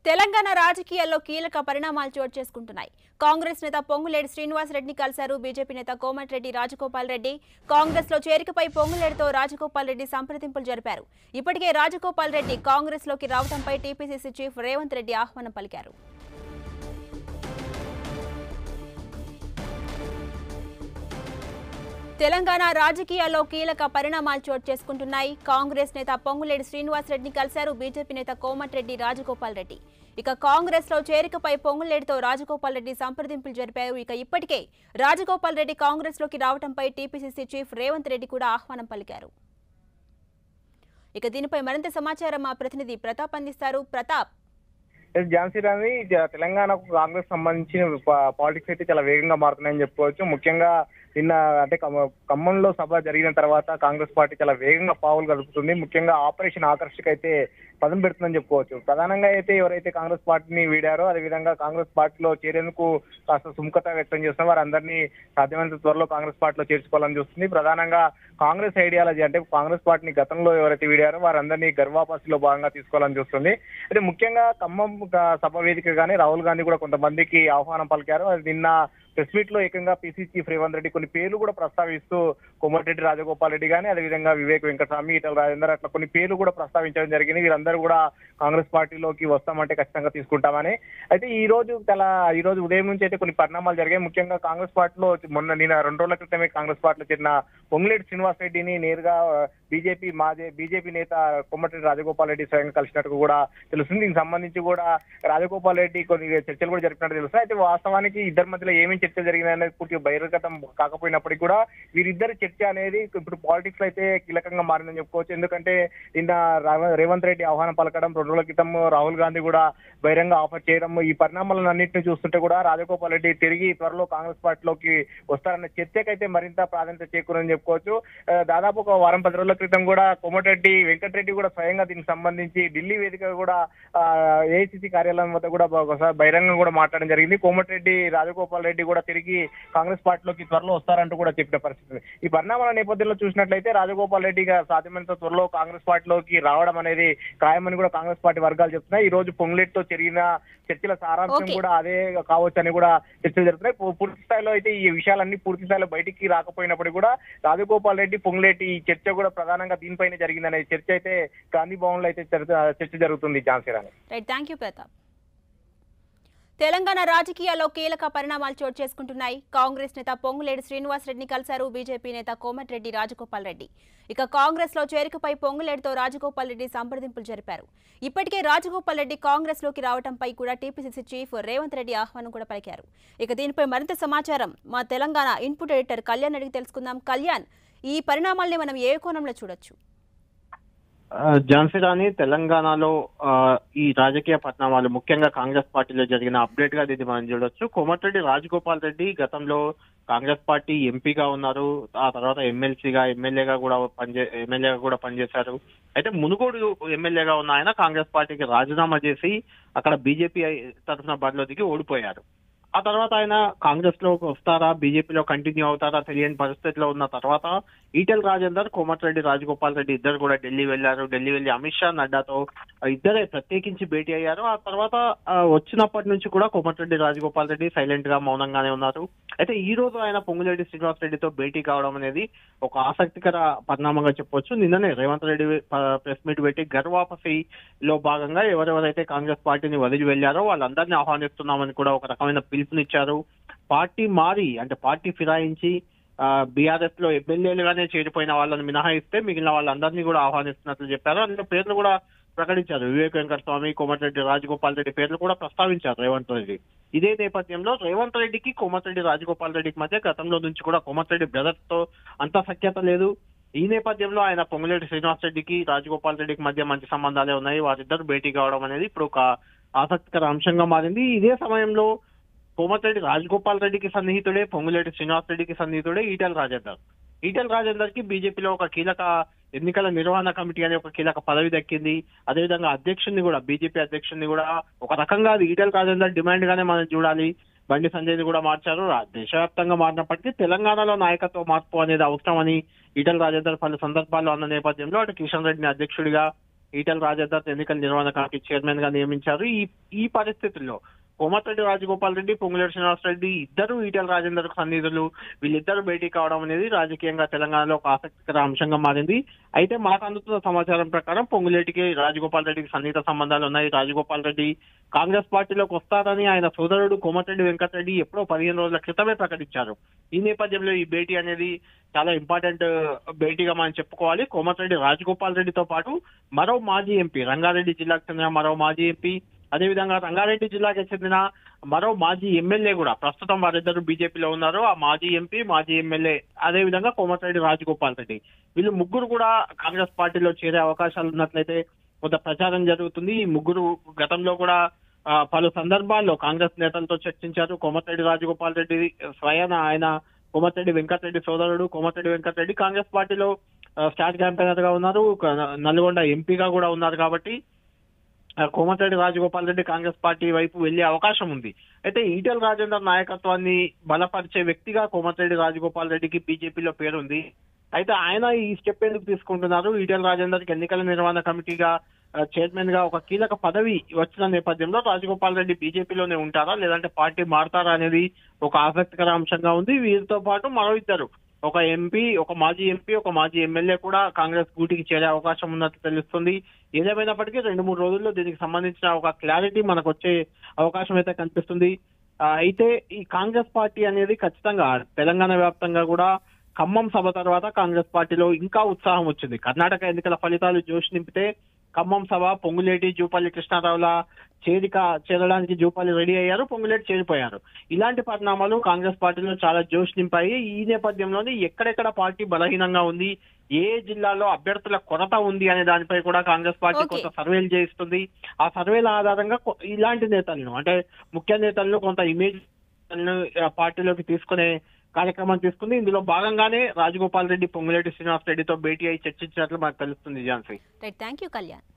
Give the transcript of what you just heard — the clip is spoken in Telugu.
తెలంగాణ రాజకీయాల్లో కీలక పరిణామాలు చోటు చేసుకుంటున్నాయి కాంగ్రెస్ నేత పొంగులేడి శ్రీనివాస్ రెడ్డిని కలిశారు బీజేపీ నేత కోమటిరెడ్డి రాజగోపాల్ రెడ్డి కాంగ్రెస్ లో చేరికపై పొంగులేడితో రాజగోపాల్ రెడ్డి సంప్రదింపులు జరిపారు ఇప్పటికే రాజగోపాల్ రెడ్డి కాంగ్రెస్ లోకి రావడంపై టీపీసీసీ చీఫ్ రేవంత్ రెడ్డి ఆహ్వానం పలికారు తెలంగాణ రాజకీయాల్లో కీలక పరిణామాలు చోటు చేసుకుంటున్నాయి కాంగ్రెస్ నేత పొంగులేడి శ్రీనివాస్ రెడ్డిని కలిశారు బీజేపీ నేత కోమటిరెడ్డి రాజగోపాల్ రెడ్డి ఇక కాంగ్రెస్ లో చేరికపై పొంగులేడితో రాజగోపాల్ రెడ్డి సంప్రదింపులు జరిపారు ఇక ఇప్పటికే రాజగోపాల్ రెడ్డి కాంగ్రెస్ లోకి రావడంపై టీపీసీసీ చీఫ్ రేవంత్ రెడ్డి కూడా ఆహ్వానం పలికారు ఇక దీనిపై మరింత సమాచారం మా ప్రతినిధి ప్రతాప్ అందిస్తారు ప్రతాప్ ఎస్ ఝాన్సీ రాణి జ- తెలంగాణకు కాంగ్రెస్ సంబంధించిన పా- పాలిటిక్స్ అయితే చాలా వేగంగా మారుతున్నాయని చెప్పుకోవచ్చు ముఖ్యంగా నిన్న అంటే ఖమ్మ- ఖమ్మంలో సభ జరిగిన తర్వాత కాంగ్రెస్ పార్టీ చాలా వేగంగా పావులు కలుపుతుంది ముఖ్యంగా ఆపరేషన్ ఆకర్షక్ అయితే పదం పెడుతుందని చెప్పుకోవచ్చు ప్రధానంగా అయితే ఎవరైతే కాంగ్రెస్ పార్టీని వీడారో అదేవిధంగా కాంగ్రెస్ పార్టీలో చేరేందుకు కాస్త సుముఖత వ్యక్తం చేస్తున్న వారందరినీ సాధ్యమైనంత త్వరలో కాంగ్రెస్ పార్టీలో చేర్చుకోవాలని చూస్తుంది ప్రధానంగా కాంగ్రెస్ ఐడియాలజీ అంటే కాంగ్రెస్ పార్టీని గతంలో ఎవరైతే వీడారో వారందరినీ గర్వాపాసిలో భాగంగా తీసుకోవాలని చూస్తుంది అయితే ముఖ్యంగా ఖమ్మం క- సభ వేదికగానే రాహుల్ గాంధీ కూడా కొంతమందికి ఆహ్వానం పలికారు అది నిన్న ప్రెస్ మీట్ లో ఏకంగా పీసీ చీఫ్ రేవంత్ రెడ్డి కొన్ని పేర్లు కూడా ప్రస్తావిస్తూ కోమటిరెడ్డి రాజగోపాల్ రెడ్డి గానీ అదేవిధంగా వివేక్ వెంకటస్వామి ఈటల రాజేందర్ అట్లా కొన్ని పేర్లు కూడా ప్రస్తావించడం జరిగింది వీరందరూ కూడా కాంగ్రెస్ పార్టీలోకి వస్తామంటే ఖచ్చితంగా తీసుకుంటామని అయితే ఈ రోజు తెల ఈ రోజు ఉదయం నుంచి అయితే కొన్ని పరిణామాలు జరిగాయి ముఖ్యంగా కాంగ్రెస్ పార్టీలో మొన్న నిన్న రెండు రోజుల క్రితమే కాంగ్రెస్ పార్టీలో చేరిన పొంగులేటి శ్రీనివాస్ రెడ్డిని నేరుగా బీజేపీ మాజీ బీజేపీ నేత కొమ్మటిరెడ్డి రాజగోపాల్ రెడ్డి స్వయంగా కలిసినట్టు కూడా తెలుస్తుంది దీనికి సంబంధించి కూడా రాజగోపాల్ రెడ్డి కొన్ని చర్చలు కూడా జరిపినట్టు తెలుస్తుంది అయితే వాస్తవానికి ఇద్దరి మధ్యలో ఏమేమి చర్చలు జరిగినాయి అనేది పూర్తిగా బహిర్గతం కాకపోయినప్పటికీ కూడా వీరిద్దరి చర్చ అనేది ఇప్పుడు పాలిటిక్స్ లో అయితే కీలకంగా మారిందని చెప్పుకోవచ్చు ఎందుకంటే నిన్న రావ- రేవంత్ రెడ్డి ఆహ్వానం పలకడం రెండు రోజుల క్రితం రాహుల్ గాంధీ కూడా బహిరంగ ఆఫర్ చేయడం ఈ పరిణామాలను అన్నింటినీ చూస్తుంటే కూడా రాజగోపాల్ రెడ్డి తిరిగి త్వరలో కాంగ్రెస్ పార్టీలోకి వస్తారన్న చర్చకైతే మరింత ప్రాధాన్యత చేకూరని చెప్పుకోవచ్చు ఆ, దాదాపు ఒక వారం పది రోజుల క్రితం కూడా కోమటిరెడ్డి వెంకటరెడ్డి కూడా స్వయంగా దీనికి సంబంధించి ఢిల్లీ వేదిక కూడా ఏఐసిసి కార్యాలయం వద్ద కూడా ఒకసారి బహిరంగంగా కూడా మాట్లాడడం జరిగింది కోమటిరెడ్డి రాజగోపాల్ రెడ్డి కూడా తిరిగి కాంగ్రెస్ పార్టీలోకి త్వరలో వస్తారంటూ కూడా చెప్పిన పరిస్థితి ఈ పరిణామాల నేపథ్యంలో చూసినట్లయితే రాజగోపాల్ రెడ్డి గారు సాధ్యమైనంత త్వరలో కాంగ్రెస్ పార్టీలోకి రావడం అనేది ఖాయమని కూడా కాంగ్రెస్ పార్టీ వర్గాలు చెప్తున్నాయి ఈ రోజు పొంగులేటితో జరిగిన చర్చల సారాంశం Okay. కూడా అదే కావచ్చు అని కూడా చర్చలు జరుగుతున్నాయి పూ- పూర్తి స్థాయిలో అయితే ఈ విషయాలన్నీ పూర్తి స్థాయిలో బయటికి రాకపోయినప్పటికీ కూడా రాజగోపాల్ రెడ్డి పొంగులేటి ఈ చర్చ కూడా ప్రధానంగా దీనిపైనే జరిగిందనే చర్చ అయితే గాంధీ భవన్ లో అయితే చర్చ చర్చ జరుగుతుంది Jhansi Rani right thank you Pratap Telangana రాజకీయాల్లో కీలక పరిణామాలు చోటు చేసుకుంటున్నాయి కాంగ్రెస్ నేత పొంగులేడి శ్రీనివాస్ రెడ్డిని కలిశారు బీజేపీ నేత కోమటిరెడ్డి రాజగోపాల్ రెడ్డి ఇక కాంగ్రెస్ లో చేరికపై పొంగులేడితో రాజగోపాల్ రెడ్డి సంప్రదింపులు జరిపారు ఇప్పటికే రాజగోపాల్ రెడ్డి కాంగ్రెస్ లోకి రావడంపై కూడా టీపీసీసీ చీఫ్ రేవంత్ రెడ్డి ఆహ్వానం కూడా పలికారు ఇక దీనిపై మరింత సమాచారం మా తెలంగాణ ఇన్పుట్ ఎడిటర్ కళ్యాణ్ అడిగి తెలుసుకుందాం కళ్యాణ్ ఈ పరిణామాల్ని మనం ఏ కోణంలో చూడొచ్చు ఆ, ఝాన్సీ రాణి తెలంగాణలో ఆ, ఈ రాజకీయ పరిణామాలు ముఖ్యంగా కాంగ్రెస్ పార్టీలో జరిగిన అప్డేట్ గా ఇది మనం చూడొచ్చు కోమటిరెడ్డి రాజగోపాల్ రెడ్డి గతంలో కాంగ్రెస్ పార్టీ ఎంపీగా ఉన్నారు ఆ తర్వాత ఎమ్మెల్సీగా ఎమ్మెల్యేగా కూడా పనిచే ఎమ్మెల్యేగా కూడా పనిచేశారు అయితే మునుగోడు ఎమ్మెల్యేగా ఉన్న ఆయన కాంగ్రెస్ పార్టీకి రాజీనామా చేసి అక్కడ బీజేపీ తరఫున బరిలో దిగి ఓడిపోయారు ఆ తర్వాత ఆయన కాంగ్రెస్ లో వస్తారా బీజేపీలో కంటిన్యూ అవుతారా తెలియని పరిస్థితిలో ఉన్న తర్వాత ఈటెల్ రాజేందర్ కోమటిరెడ్డి రాజగోపాల్ రెడ్డి ఇద్దరు కూడా ఢిల్లీ వెళ్లారు ఢిల్లీ వెళ్లి అమిత్ షా నడ్డాతో ఆ ఇద్దరే ప్రత్యేకించి భేటీ అయ్యారు ఆ తర్వాత ఆ, వచ్చినప్పటి నుంచి కూడా కోమటిరెడ్డి రాజగోపాల్ రెడ్డి సైలెంట్ గా మౌనంగానే ఉన్నారు అయితే ఈ రోజు ఆయన పొంగులేటి శ్రీనివాస్ రెడ్డితో భేటీ కావడం అనేది ఒక ఆసక్తికర పరిణామంగా చెప్పొచ్చు నిన్ననే రేవంత్ రెడ్డి ప్రెస్ మీట్ పెట్టి గర్వాపసి లో భాగంగా ఎవరెవరైతే కాంగ్రెస్ పార్టీని వదిలి వెళ్లారో వాళ్ళందరినీ ఆహ్వానిస్తున్నామని కూడా ఒక రకమైన పిలుపునిచ్చారు పార్టీ మారి అంటే పార్టీ ఫిరాయించి బీఆర్ఎస్ లో ఎమ్మెల్యేలుగానే చేరిపోయిన వాళ్ళని మినహాయిస్తే మిగిలిన వాళ్ళందరినీ కూడా ఆహ్వానిస్తున్నట్లు చెప్పారు అందులో పేర్లు కూడా ప్రకటించారు వివేక్ వెంకటస్వామి కోమటిరెడ్డి రాజగోపాల్ రెడ్డి పేర్లు కూడా ప్రస్తావించారు రేవంత్ రెడ్డి ఇదే నేపథ్యంలో రేవంత్ రెడ్డికి కోమటిరెడ్డి రాజగోపాల్ రెడ్డికి మధ్య గతంలో నుంచి కూడా కోమటిరెడ్డి బ్రదర్స్ తో అంత సఖ్యత లేదు ఈ నేపథ్యంలో ఆయన పొంగులేటి శ్రీనివాస్ రెడ్డికి రాజగోపాల్ రెడ్డికి మధ్య మంచి సంబంధాలే ఉన్నాయి వారిద్దరు భేటీ కావడం అనేది ఇప్పుడు ఒక ఆసక్తికర అంశంగా మారింది ఇదే సమయంలో కోమటిరెడ్డి రాజగోపాల్ రెడ్డికి సన్నిహితుడే పొంగులేటి శ్రీనివాస్ రెడ్డికి సన్నిహితుడే ఈటెల రాజేందర్ ఈటెల రాజేందర్ కి బీజేపీలో ఒక కీలక ఎన్నికల నిర్వహణ కమిటీ అనే ఒక కీలక పదవి దక్కింది అదేవిధంగా అధ్యక్షుడిని కూడా బీజేపీ అధ్యక్షుడిని కూడా ఒక రకంగా అది ఈటెల రాజేందర్ డిమాండ్ గానే మనం చూడాలి బండి సంజయ్ ని కూడా మార్చారు రా- దేశవ్యాప్తంగా మారినప్పటికీ తెలంగాణలో నాయకత్వ మార్పు అనేది అవసరమని ఈటెల రాజేందర్ పలు సందర్భాల్లో అన్న నేపథ్యంలో అటు కిషన్ రెడ్డిని అధ్యక్షుడిగా ఈటెల రాజేందర్ ఎన్నికల నిర్వహణ కమిటీ చైర్మన్ గా నియమించారు ఈ ఈ పరిస్థితుల్లో కోమటిరెడ్డి రాజగోపాల్ రెడ్డి పొంగులేటి శ్రీనివాసరెడ్డి ఇద్దరు ఈటెల రాజేందర్ సన్నిధులు వీళ్ళిద్దరు భేటీ కావడం అనేది రాజకీయంగా తెలంగాణలో ఒక ఆసక్తికర అంశంగా మారింది అయితే మనకు అందుతున్న సమాచారం ప్రకారం పొంగులేటికి రాజగోపాల్ రెడ్డికి సన్నిహిత సంబంధాలు ఉన్నాయి రాజగోపాల్ రెడ్డి కాంగ్రెస్ పార్టీలోకి వస్తారని ఆయన సోదరుడు కోమటిరెడ్డి వెంకటరెడ్డి ఎప్పుడో పదిహేను రోజుల క్రితమే ప్రకటించారు ఈ నేపథ్యంలో ఈ భేటీ అనేది చాలా ఇంపార్టెంట్ భేటీగా మనం చెప్పుకోవాలి కోమటిరెడ్డి రాజగోపాల్ రెడ్డితో పాటు మరో మాజీ ఎంపీ రంగారెడ్డి జిల్లాకు చెందిన మరో మాజీ ఎంపీ అదేవిధంగా రంగారెడ్డి జిల్లాకి చెందిన మరో మాజీ ఎమ్మెల్యే కూడా ప్రస్తుతం వారిద్దరు బీజేపీలో ఉన్నారు ఆ మాజీ ఎంపీ మాజీ ఎమ్మెల్యే అదేవిధంగా కోమటిరెడ్డి రాజగోపాల్ రెడ్డి వీళ్ళు ముగ్గురు కూడా కాంగ్రెస్ పార్టీలో చేరే అవకాశాలు ఉన్నట్లయితే కొంత ప్రచారం జరుగుతుంది ఈ ముగ్గురు గతంలో కూడా ఆ, పలు సందర్భాల్లో కాంగ్రెస్ నేతలతో చర్చించారు కోమటిరెడ్డి రాజగోపాల్ రెడ్డి స్వయాన ఆయన కోమటిరెడ్డి వెంకటరెడ్డి సోదరుడు కోమటిరెడ్డి వెంకటరెడ్డి కాంగ్రెస్ పార్టీలో ఆ, స్టార్ క్యాంపెయినర్ గా ఉన్నారు క- నల్గొండ ఎంపీగా కూడా ఉన్నారు కాబట్టి ఆ, కోమటిరెడ్డి రాజగోపాల్ రెడ్డి కాంగ్రెస్ పార్టీ వైపు వెళ్లే అవకాశం ఉంది అయితే ఈటెల రాజేందర్ నాయకత్వాన్ని బలపరిచే వ్యక్తిగా కోమటిరెడ్డి రాజగోపాల్ రెడ్డికి బీజేపీలో పేరుంది అయితే ఆయన ఈ స్టెప్ ఎందుకు తీసుకుంటున్నారు ఈటెల రాజేందర్కి ఎన్నికల నిర్వహణ కమిటీగా ఆ, చైర్మన్ గా ఒక కీలక పదవి వచ్చిన నేపథ్యంలో రాజగోపాల్ రెడ్డి బీజేపీలోనే ఉంటారా లేదంటే పార్టీ మారతారా అనేది ఒక ఆసక్తికర అంశంగా ఉంది వీరితో పాటు మరో ఇద్దరు ఒక ఎంపీ ఒక మాజీ ఎంపీ ఒక మాజీ ఎమ్మెల్యే కూడా కాంగ్రెస్ గూటికి చేరే అవకాశం ఉన్నట్టు తెలుస్తుంది ఏదేమైనప్పటికీ రెండు మూడు రోజుల్లో దీనికి సంబంధించిన ఒక క్లారిటీ మనకు వచ్చే అవకాశం అయితే కనిపిస్తుంది ఆ, అయితే ఈ కాంగ్రెస్ పార్టీ అనేది ఖచ్చితంగా తెలంగాణ వ్యాప్తంగా కూడా ఖమ్మం సభ తర్వాత కాంగ్రెస్ పార్టీలో ఇంకా ఉత్సాహం వచ్చింది కర్ణాటక ఎన్నికల ఫలితాలు జోష్ నింపితే ఖమ్మం సభ పొంగులేటి జూపల్లి కృష్ణారావుల చేరిక చేరడానికి జూపల్లి రెడీ అయ్యారు పొంగులేటి చేరిపోయారు ఇలాంటి పరిణామాలు కాంగ్రెస్ పార్టీలో చాలా జోష్ నింపాయి ఈ నేపథ్యంలోనే ఎక్కడెక్కడ పార్టీ బలహీనంగా ఉంది ఏ జిల్లాలో అభ్యర్థుల కొరత ఉంది అనే దానిపై కూడా కాంగ్రెస్ పార్టీ Okay. కొంత సర్వేలు చేయిస్తుంది ఆ సర్వేల ఆధారంగా కొ- ఇలాంటి నేతలను అంటే ముఖ్య నేతలను కొంత ఇమేజ్ పార్టీలోకి తీసుకునే కార్యక్రమం తీసుకుంది ఇందులో భాగంగానే రాజగోపాల్ రెడ్డి పొంగులేటి శ్రీనివాస్ రెడ్డితో భేటీ అయి చర్చించినట్లు మనకు తెలుస్తుంది Jhansi right thank you Kalyan